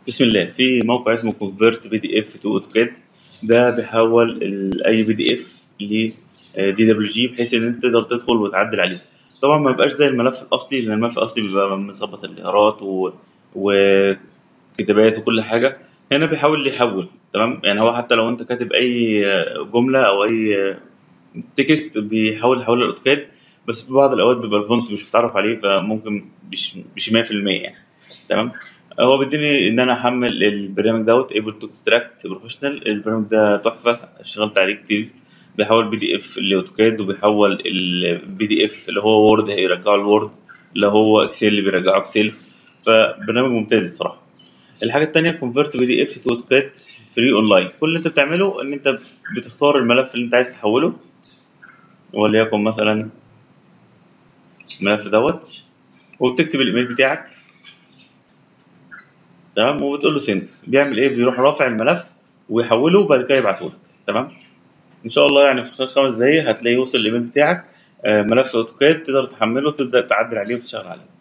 بسم الله في موقع اسمه convert بي دي اف تو اوتوكاد ده بيحول ال- اي بي دي اف ل دي دبليو جي بحيث ان انت تقدر تدخل وتعدل عليه طبعا ما بيبقاش زي الملف الاصلي لان الملف الاصلي بيبقى مظبط الايرادات و... وكتابات وكل حاجه هنا بيحاول يحول تمام يعني هو حتى لو انت كاتب اي جمله او اي تكست بيحاول يحول الاوتوكاد بس في بعض الاوقات بيبقى الفونت مش متعرف عليه فممكن مش مش 100% يعني تمام هو بيديني ان انا احمل البرنامج دوت ايبل تو اكستراكت بروفيشنال البرنامج ده تحفه اشتغلت عليه كتير بيحول بي دي اف لاوتوكاد وبيحول البي دي اف اللي هو وورد هيرجعه الوورد اللي هو اكسل اللي بيرجعه اكسل فبرنامج ممتاز الصراحه الحاجه التانية كونفرت بي دي اف تو اوتوكاد فري اونلاين كل اللي انت بتعمله ان انت بتختار الملف اللي انت عايز تحوله وليكن مثلا الملف دوت وبتكتب الايميل بتاعك تمام وبتقول له سند بيعمل ايه بيروح رافع الملف ويحوله وبعد كده يبعته لك تمام ان شاء الله يعني في خلال خمس دقايق هتلاقيه وصل الايميل بتاعك آه، ملف اوتوكاد تقدر تحمله وتبدا تعدل عليه وتشتغل عليه